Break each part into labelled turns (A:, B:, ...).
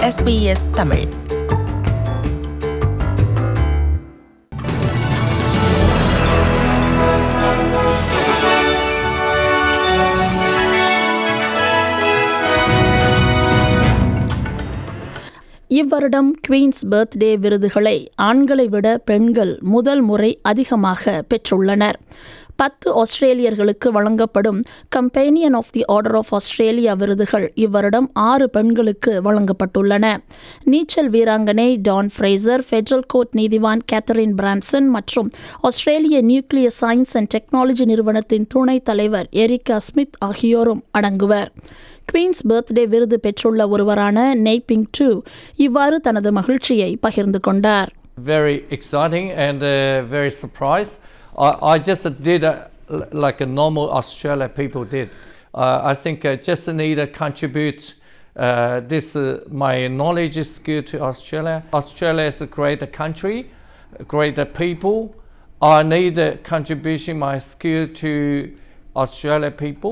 A: SBS Tamil
B: இவ்வருடம் queens birthday விருதுகளை ஆண்களை விட பெண்கள் முதல் முறை அதிகமாக பெற்றுள்ளனர் பத்து ஆஸ்திரேலியர்களுக்கு வழங்கப்படும் companion of the order of Australia விருதுகள் இவ்வருடம் ஆறு பெண்களுக்கு வழங்கப்பட்டுள்ளன நீச்சல் வீராங்கனை டான் ஃப்ரேசர் ஃபெடரல் கோர்ட் நீதிவான் கேத்தரின் பிரான்சன் மற்றும் ஆஸ்திரேலிய நியூக்ளியர் சயின்ஸ் அண்ட் டெக்னாலஜி நிறுவனத்தின் துணைத் தலைவர் எரிகா ஸ்மித் ஆகியோரும் அடங்குவர் குவீன்ஸ் பர்த்டே விருது பெற்றுள்ள ஒருவரான நெய்பிங் டூ இவ்வாறு தனது மகிழ்ச்சியை பகிர்ந்து கொண்டார்
C: very exciting and uh, very surprised. I, I just did a, like a normal Australia people did. Uh, I think I just need to contribute uh, this uh, my knowledge skill to Australia. Australia is a great country, great people. I need to contribution my skill to Australia people.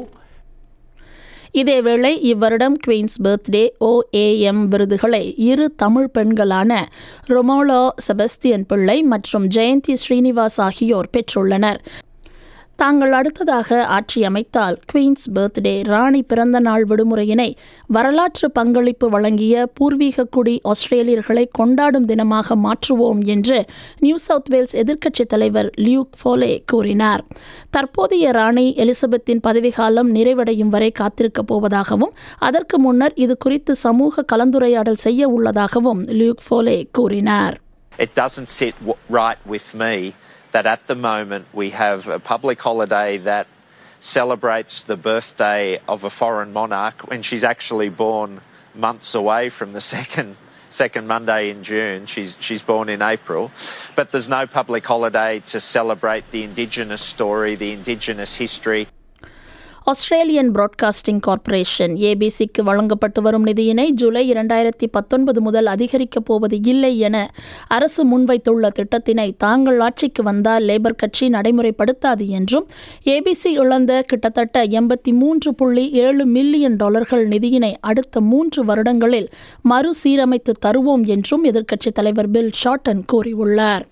B: இதேவேளை இவ்வருடம் queens birthday ஓஏஎம் விருதுகளை இரு Tamil பெண்களான ரொமோலோ Sebastian பிள்ளை மற்றும் ஜெயந்தி ஸ்ரீனிவாஸ் ஆகியோர் பெற்றுள்ளனர் தாங்கள் அடுத்ததாக ஆட்சி அமைத்தால் குவீன்ஸ் பர்த்டே ராணி பிறந்த நாள் விடுமுறையினை வரலாற்று பங்களிப்பு வழங்கிய பூர்வீக குடி ஆஸ்திரேலியர்களை கொண்டாடும் தினமாக மாற்றுவோம் என்று நியூ சவுத் வேல்ஸ் எதிர்க்கட்சித் தலைவர் லியூக் ஃபோலே கூறினார் தற்போதைய ராணி எலிசபெத்தின் பதவிக்காலம் நிறைவடையும் வரை காத்திருக்கப் போவதாகவும் அதற்கு முன்னர் இது குறித்து சமூக கலந்துரையாடல் செய்ய உள்ளதாகவும் லியூக் ஃபோலே கூறினார்
D: It doesn't sit w- right with me that at the moment we have a public holiday that celebrates the birthday of a foreign monarch when she's actually born months away from the second second Monday in June. She's she's born in April, but there's no public holiday to celebrate the Indigenous story, the Indigenous history.
B: Australian broadcasting corporation ஏபிசிக்கு வழங்கப்பட்டு வரும் நிதியினை ஜூலை இரண்டாயிரத்தி பத்தொன்பது முதல் அதிகரிக்கப் போவது இல்லை என அரசு முன்வைத்துள்ள திட்டத்தினை தாங்கள் ஆட்சிக்கு வந்தால் லேபர் கட்சி நடைமுறைப்படுத்தாது என்றும் ஏபிசி இழந்த கிட்டத்தட்ட எண்பத்தி மூன்று புள்ளி ஏழு மில்லியன் டாலர்கள் நிதியினை அடுத்த மூன்று வருடங்களில் மறுசீரமைத்து தருவோம் என்றும் எதிர்க்கட்சித் தலைவர் பில் ஷார்டன் கூறியுள்ளார்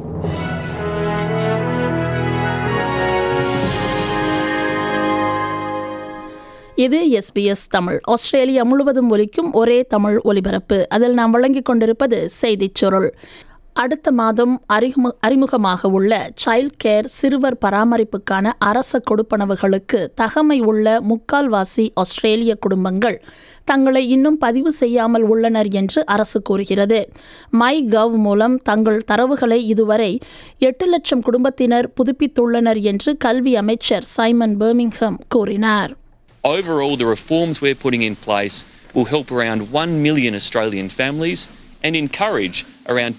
B: இது எஸ்பிஎஸ் தமிழ் ஆஸ்திரேலியா முழுவதும் ஒலிக்கும் ஒரே தமிழ் ஒலிபரப்பு அதில் நாம் வழங்கிக் கொண்டிருப்பது செய்திச் சுருள் அடுத்த மாதம் அறிமுக அறிமுகமாக உள்ள சைல்ட் கேர் சிறுவர் பராமரிப்புக்கான அரச கொடுப்பனவுகளுக்கு தகமை உள்ள முக்கால்வாசி ஆஸ்திரேலிய குடும்பங்கள் தங்களை இன்னும் பதிவு செய்யாமல் உள்ளனர் என்று அரசு கூறுகிறது மை கவ் மூலம் தங்கள் தரவுகளை இதுவரை எட்டு லட்சம் குடும்பத்தினர் புதுப்பித்துள்ளனர் என்று கல்வி அமைச்சர் சைமன் பெர்மிங்ஹம் கூறினார்
E: Overall, the reforms we're putting in place will help around 1 million Australian families and encourage around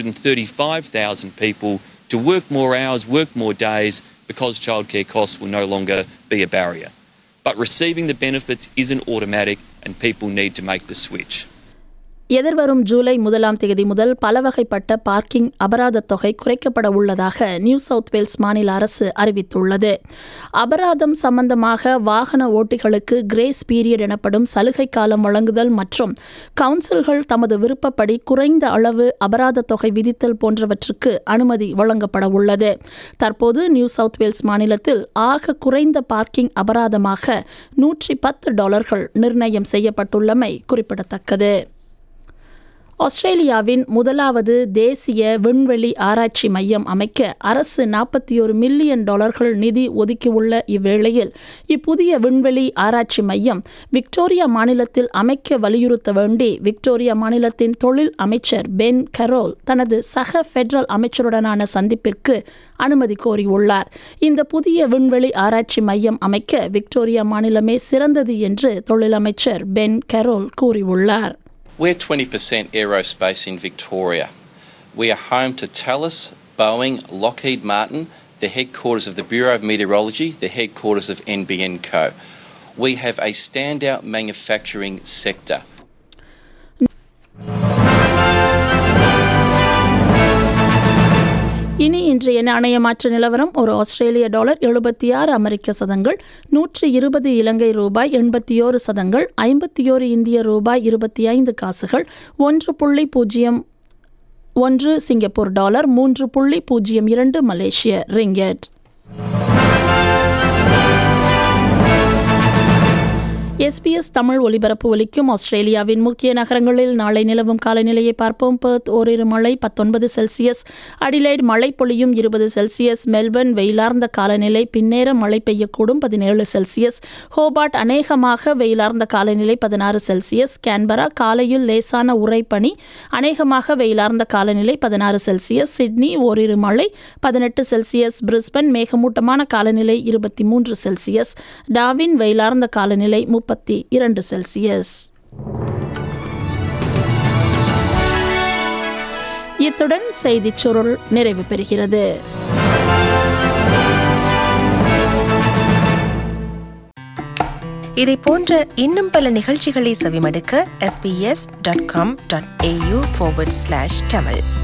E: 235,000 people to work more hours, work more days, because childcare costs will no longer be a barrier. But receiving the benefits isn't automatic, and people need to make the switch.
B: எதிர்வரும் ஜூலை முதலாம் தேதி முதல் பல வகைப்பட்ட parking அபராதத் தொகை குறைக்கப்பட உள்ளதாக new south Wales மாநில அரசு அறிவித்துள்ளது அபராதம் சம்பந்தமாக வாகன ஓட்டிகளுக்கு கிரேஸ் பீரியட் எனப்படும் சலுகை காலம் வழங்குதல் மற்றும் கவுன்சில்கள் தமது விருப்பப்படி குறைந்த அளவு அபராதத் தொகை விதித்தல் போன்றவற்றுக்கு அனுமதி வழங்கப்பட உள்ளது தற்போது நியூ சவுத் வேல்ஸ் மாநிலத்தில் ஆக குறைந்த பார்க்கிங் அபராதமாக நூற்றி பத்து டாலர்கள் நிர்ணயம் செய்யப்பட்டுள்ளமை குறிப்பிடத்தக்கது ஆஸ்திரேலியாவின் முதலாவது தேசிய விண்வெளி ஆராய்ச்சி மையம் அமைக்க அரசு நாற்பத்தி ஒரு மில்லியன் டாலர்கள் நிதி ஒதுக்கியுள்ள இவ்வேளையில் இப்புதிய விண்வெளி ஆராய்ச்சி மையம் விக்டோரியா மாநிலத்தில் அமைக்க வலியுறுத்த வேண்டி விக்டோரியா மாநிலத்தின் தொழில் அமைச்சர் பென் கரோல் தனது சக ஃபெடரல் அமைச்சருடனான சந்திப்பிற்கு அனுமதி கோரியுள்ளார் இந்த புதிய விண்வெளி ஆராய்ச்சி மையம் அமைக்க விக்டோரியா மாநிலமே சிறந்தது என்று தொழில் அமைச்சர் பென் கரோல் கூறியுள்ளார்
F: We're 20% aerospace in Victoria. We are home to Thales, Boeing, Lockheed Martin, the headquarters of the Bureau of Meteorology, the headquarters of NBN Co. We have a standout manufacturing sector.
B: இனி இன்று இன்றைய நாணய மாற்று நிலவரம் ஒரு ஆஸ்திரேலிய dollar எழுபத்தி ஆறு அமெரிக்க சதங்கள் நூற்றி இருபது இலங்கை ரூபாய் எண்பத்தி ஓரு சதங்கள் ஐம்பத்தி ஓரு இந்திய ரூபாய் இருபத்தி ஐந்து காசுகள் ஒன்று புள்ளி பூஜ்ஜியம் ஒன்று சிங்கப்பூர் டாலர் மூன்று புள்ளி பூஜ்ஜியம் இரண்டு மலேசிய ரிங்கெட் எஸ்பிஎஸ் தமிழ் ஒலிபரப்பு ஒலிக்கும் ஆஸ்திரேலியாவின் முக்கிய நகரங்களில் நாளை நிலவும் காலநிலையை பார்ப்போம் பெர்த் ஓரிரு மழை பத்தொன்பது செல்சியஸ் அடிலைட் மழை பொழியும் இருபது செல்சியஸ் மெல்பர்ன் வெயிலார்ந்த காலநிலை பின்னேற மழை பெய்யக்கூடும் பதினேழு செல்சியஸ் ஹோபார்ட் அநேகமாக வெயிலார்ந்த காலநிலை பதினாறு செல்சியஸ் கேன்பரா காலையில் லேசான உறைபனி அநேகமாக வெயிலார்ந்த காலநிலை பதினாறு செல்சியஸ் சிட்னி ஓரிரு மழை பதினெட்டு செல்சியஸ் பிரிஸ்பன் மேகமூட்டமான காலநிலை இருபத்தி மூன்று செல்சியஸ் டாவின் வெயிலார்ந்த காலநிலை முப்பத்தி இரண்டு செல்சியஸ் இத்துடன் செய்திச் சுருள் நிறைவு பெறுகிறது
A: இதை போன்ற இன்னும் பல நிகழ்ச்சிகளை செவிமடுக்க sbs.com.au forward slash tamil